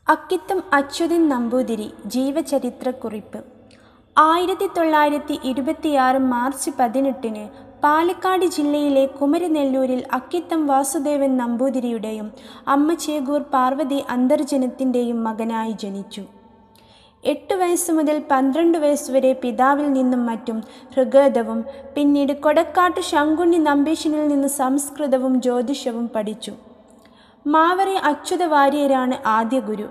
അക്കിത്തം അച്യുതൻ നമ്പൂതിരി ജീവചരിത്രക്കുറിപ്പ് ആയിരത്തി തൊള്ളായിരത്തി ഇരുപത്തിയാറ് മാർച്ച് പതിനെട്ടിന് പാലക്കാട് ജില്ലയിലെ കുമരനെല്ലൂരിൽ അക്കിത്തം വാസുദേവൻ നമ്പൂതിരിയുടെയും അമ്മ ചേകൂർ പാർവതി അന്തർജനത്തിൻ്റെയും മകനായി ജനിച്ചു എട്ട് വയസ്സ് മുതൽ പന്ത്രണ്ട് വയസ്സുവരെ പിതാവിൽ നിന്നും മറ്റും ഋഗ്വേദവും പിന്നീട് കൊടക്കാട്ട് ശങ്കുണ്ണി നമ്പീശനിൽ നിന്ന് സംസ്കൃതവും ജ്യോതിഷവും പഠിച്ചു മാവറി അച്യുത വാര്യരാണ് ആദ്യ ഗുരു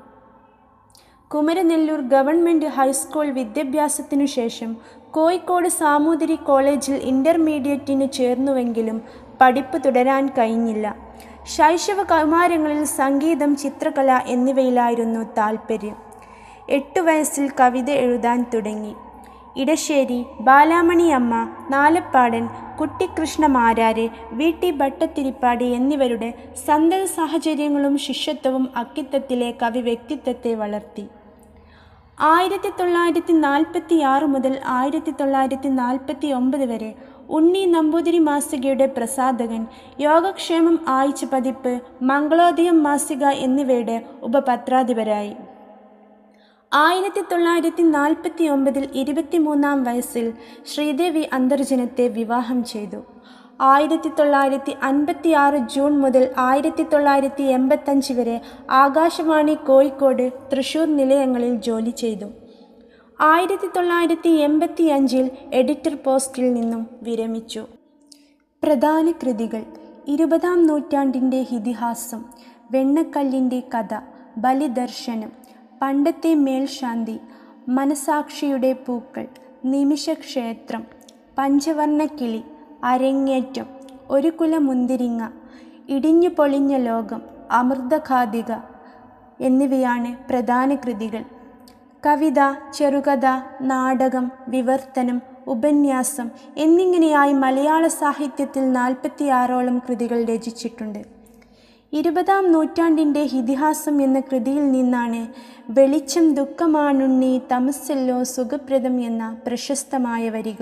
കുമരനെല്ലൂർ ഗവൺമെൻറ് ഹൈസ്കൂൾ വിദ്യാഭ്യാസത്തിനു ശേഷം കോഴിക്കോട് സാമൂതിരി കോളേജിൽ ഇൻ്റർമീഡിയറ്റിന് ചേർന്നുവെങ്കിലും പഠിപ്പ് തുടരാൻ കഴിഞ്ഞില്ല ശൈശവ കൗമാരങ്ങളിൽ സംഗീതം ചിത്രകല എന്നിവയിലായിരുന്നു താൽപ്പര്യം എട്ടു വയസ്സിൽ കവിത എഴുതാൻ തുടങ്ങി ഇടശ്ശേരി ബാലാമണി അമ്മ നാലപ്പാടൻ കുട്ടിക്കൃഷ്ണ മാരാര് വി ടി ഭട്ടത്തിരിപ്പാടി എന്നിവരുടെ സന്തത സാഹചര്യങ്ങളും ശിഷ്യത്വവും അക്കിത്തത്തിലെ കവി വ്യക്തിത്വത്തെ വളർത്തി ആയിരത്തി തൊള്ളായിരത്തി നാൽപ്പത്തി ആറ് മുതൽ ആയിരത്തി തൊള്ളായിരത്തി നാൽപ്പത്തി ഒമ്പത് വരെ ഉണ്ണി നമ്പൂതിരി മാസികയുടെ പ്രസാധകൻ യോഗക്ഷേമം ആഴ്ച പതിപ്പ് മംഗളോദയം മാസിക എന്നിവയുടെ ഉപപത്രാധിപരായി ആയിരത്തി തൊള്ളായിരത്തി നാൽപ്പത്തി ഒമ്പതിൽ ഇരുപത്തിമൂന്നാം വയസ്സിൽ ശ്രീദേവി അന്തർജനത്തെ വിവാഹം ചെയ്തു ആയിരത്തി തൊള്ളായിരത്തി അൻപത്തി ആറ് ജൂൺ മുതൽ ആയിരത്തി തൊള്ളായിരത്തി എൺപത്തഞ്ച് വരെ ആകാശവാണി കോഴിക്കോട് തൃശൂർ നിലയങ്ങളിൽ ജോലി ചെയ്തു ആയിരത്തി തൊള്ളായിരത്തി എൺപത്തി അഞ്ചിൽ എഡിറ്റർ പോസ്റ്റിൽ നിന്നും വിരമിച്ചു പ്രധാന കൃതികൾ ഇരുപതാം നൂറ്റാണ്ടിൻ്റെ ഇതിഹാസം വെണ്ണക്കല്ലിൻ്റെ കഥ ബലിദർശനം പണ്ടത്തെ മേൽശാന്തി മനസാക്ഷിയുടെ പൂക്കൾ നിമിഷക്ഷേത്രം പഞ്ചവർണ്ണക്കിളി അരങ്ങേറ്റം ഒരു കുല മുന്തിരിങ്ങ ഇടിഞ്ഞു പൊളിഞ്ഞ ലോകം അമൃതഘാതിക എന്നിവയാണ് പ്രധാന കൃതികൾ കവിത ചെറുകഥ നാടകം വിവർത്തനം ഉപന്യാസം എന്നിങ്ങനെയായി മലയാള സാഹിത്യത്തിൽ നാൽപ്പത്തിയാറോളം കൃതികൾ രചിച്ചിട്ടുണ്ട് ഇരുപതാം നൂറ്റാണ്ടിൻ്റെ ഇതിഹാസം എന്ന കൃതിയിൽ നിന്നാണ് വെളിച്ചം ദുഃഖമാണുണ്ണി തമസ്സല്ലോ സുഖപ്രദം എന്ന പ്രശസ്തമായ വരികൾ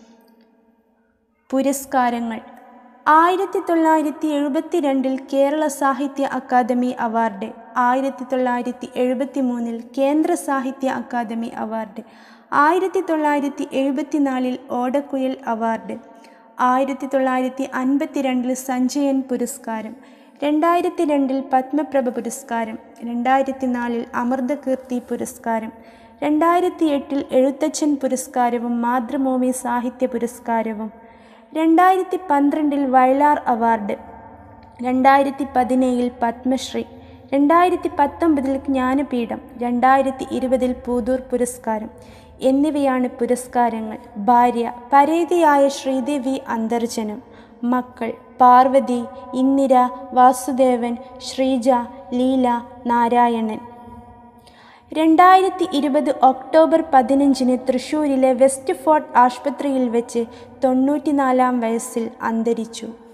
പുരസ്കാരങ്ങൾ ആയിരത്തി തൊള്ളായിരത്തി എഴുപത്തി രണ്ടിൽ കേരള സാഹിത്യ അക്കാദമി അവാർഡ് ആയിരത്തി തൊള്ളായിരത്തി എഴുപത്തി മൂന്നിൽ കേന്ദ്ര സാഹിത്യ അക്കാദമി അവാർഡ് ആയിരത്തി തൊള്ളായിരത്തി എഴുപത്തിനാലിൽ ഓടക്കുഴൽ അവാർഡ് ആയിരത്തി തൊള്ളായിരത്തി അൻപത്തി രണ്ടിൽ സഞ്ജയൻ പുരസ്കാരം രണ്ടായിരത്തി രണ്ടിൽ പത്മപ്രഭ പുരസ്കാരം രണ്ടായിരത്തി നാലിൽ അമൃതകീർത്തി പുരസ്കാരം രണ്ടായിരത്തി എട്ടിൽ എഴുത്തച്ഛൻ പുരസ്കാരവും മാതൃഭൂമി സാഹിത്യ പുരസ്കാരവും രണ്ടായിരത്തി പന്ത്രണ്ടിൽ വയലാർ അവാർഡ് രണ്ടായിരത്തി പതിനേഴിൽ പത്മശ്രീ രണ്ടായിരത്തി പത്തൊമ്പതിൽ ജ്ഞാനപീഠം രണ്ടായിരത്തി ഇരുപതിൽ പൂതൂർ പുരസ്കാരം എന്നിവയാണ് പുരസ്കാരങ്ങൾ ഭാര്യ പരേതിയായ ശ്രീദേവി അന്തർജനം മക്കൾ പാർവതി ഇന്ദിര വാസുദേവൻ ശ്രീജ ലീല നാരായണൻ രണ്ടായിരത്തി ഇരുപത് ഒക്ടോബർ പതിനഞ്ചിന് തൃശ്ശൂരിലെ വെസ്റ്റ് ഫോർട്ട് ആശുപത്രിയിൽ വെച്ച് തൊണ്ണൂറ്റിനാലാം വയസ്സിൽ അന്തരിച്ചു